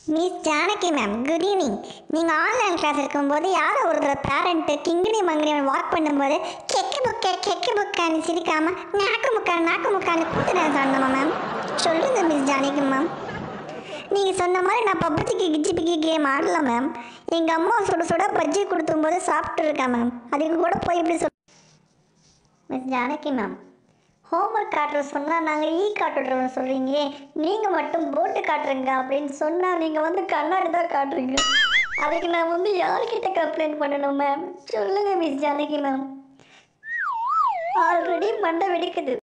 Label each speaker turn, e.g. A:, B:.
A: miss Janaki ma'am good evening நீங்கள் online class இருக்கும்போது யாரோ ஒருத்தர் பேரண்ட்டு கிங்கினி மங்கினி வாக் பண்ணும்போது கெக்கு புக்க கெக்கு புக்கான்னு சிரிக்காம நாக்கு முக்கா நாக்கு முக்கான்னு கூத்துறேன் சொன்னோமா மேம் சொல்லுங்க மிஸ் ஜானகி மேம் நீங்கள் சொன்ன மாதிரி நான் பப்ஜிக்கு கிச்சி பிக்கி கேம் ஆடல மேம் எங்கள் அம்மா சுட சுட பஜ்ஜி கொடுத்தும்போது சாப்பிட்டு இருக்கேன் மேம் அதுக்கு கூட போய் இப்படி சொல் மிஸ் ஜானகி மேம் ஹோம்ஒர்க் காட்டுற சொன்னால் நாங்கள் ஈ காட்டுறோம் சொல்கிறீங்க நீங்கள் மட்டும் போட்டு காட்டுறீங்க அப்படின்னு சொன்னால் நீங்கள் வந்து கண்ணாடி தான் காட்டுறீங்க அதுக்கு நான் வந்து யார்கிட்ட கம்ப்ளைண்ட் பண்ணணும் மேம் சொல்லுங்கள் மிஸ் ஜானகி மேம் ஆல்ரெடி மண்டை வெடிக்குது